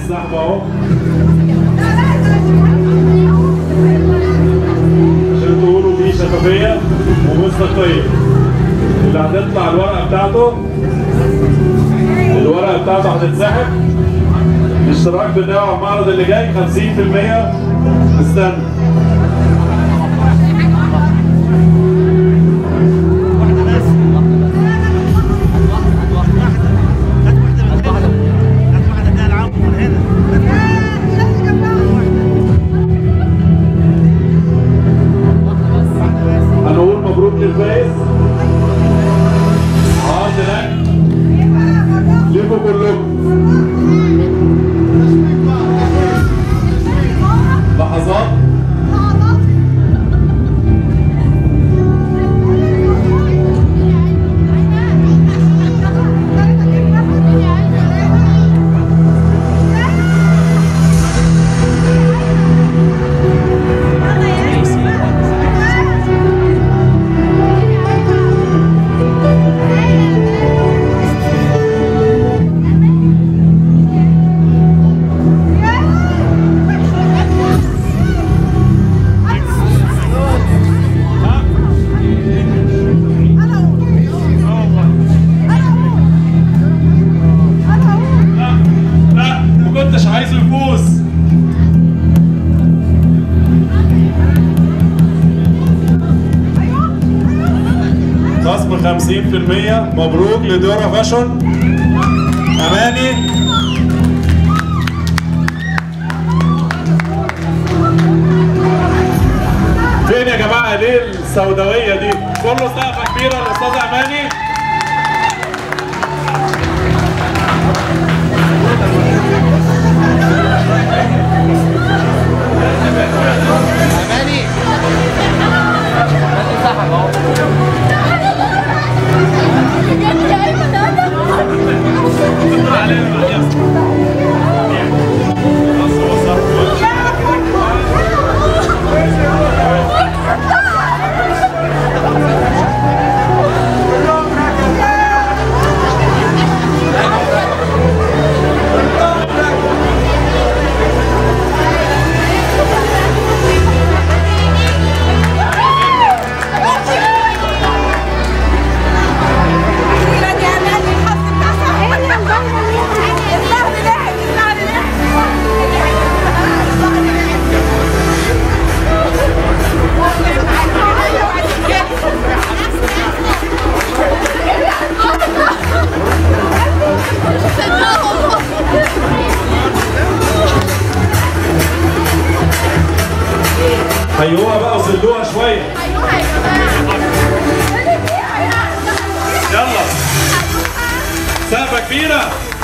الزحمه اهو عشان تقولوا في شفافيه ومصداقيه اللي هتطلع الورقه بتاعته الورقه بتاعته هتتسحب الاشتراك بتاعه المعرض اللي جاي 50% استنى هنقول مبروك للفايز عرض هناك ليكوا كلكم لحظات لا لا ما كنتش عايزه يفوز خصم 50% مبروك لدورا فاشون اماني فين يا جماعه ليه السوداويه دي كله سقفه كبيره للاستاذ اماني هيوها بقى وزلوها شويه يلا سقفه كبيره